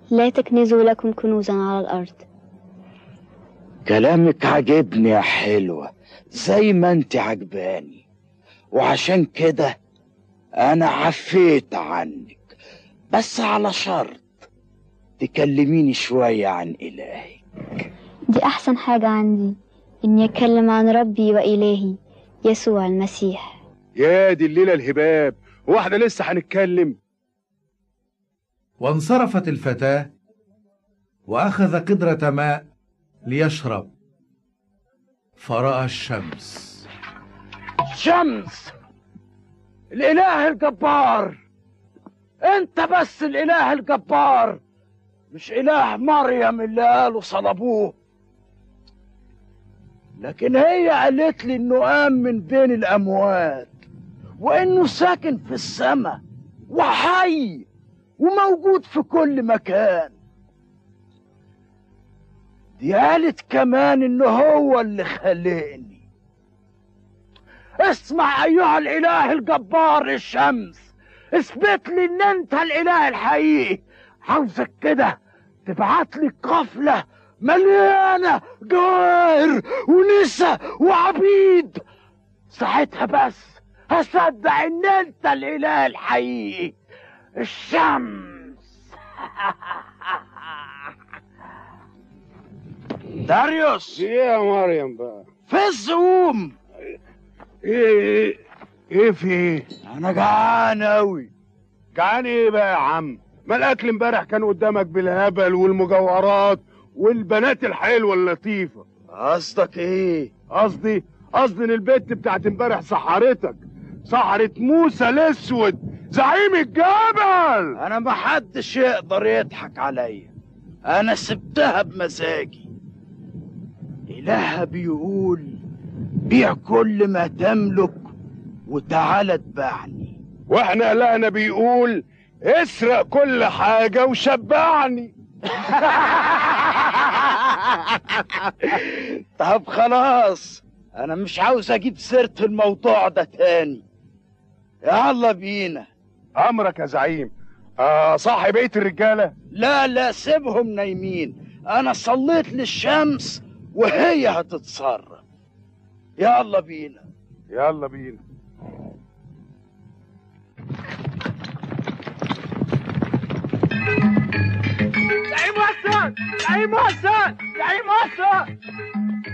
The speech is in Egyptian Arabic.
لا تكنزوا لكم كنوزا على الأرض كلامك عجبني يا حلوة زي ما انت عجباني وعشان كده انا عفيت عنك بس على شرط تكلميني شوية عن إلهي دي أحسن حاجة عندي إني أتكلم عن ربي وإلهي يسوع المسيح يا دي الليلة الهباب هو احنا لسه هنتكلم وانصرفت الفتاة وأخذ قدرة ماء ليشرب فرأى الشمس شمس الإله الجبار أنت بس الإله الجبار مش إله مريم اللي قالوا صلبوه لكن هي قالت لي إنه قام من بين الأموات وإنه ساكن في السماء وحي وموجود في كل مكان دي قالت كمان إنه هو اللي خلقني اسمع أيها الإله الجبار الشمس اثبت لي إن أنت الإله الحقيقي عاوزك كده تبعت لي قافلة مليانة جواهر ونسا وعبيد ساعتها بس هصدق ان انت الاله الحقيقي الشمس داريوس ايه يا مريم بقى فز قوم ايه ايه ايه في ايه انا جعان اوي جعان ايه بقى يا عم ما الاكل امبارح كان قدامك بالهبل والمجوهرات والبنات الحلوه اللطيفه قصدك ايه قصدي قصدي ان البت بتاعت امبارح سحرتك سحرت موسى الاسود زعيم الجبل انا ما حدش يقدر يضحك عليا انا سبتها بمزاجي الهها بيقول بيع كل ما تملك وتعالى اتبعني واحنا لقنا بيقول اسرق كل حاجه وشبعني طب خلاص انا مش عاوز اجيب سيرة الموضوع ده تاني يلا بينا امرك يا زعيم آه صح بقيه الرجاله لا لا سيبهم نايمين انا صليت للشمس وهي هتتصرف يلا بينا يلا بينا زعيم وسط زعيم وسط زعيم وسط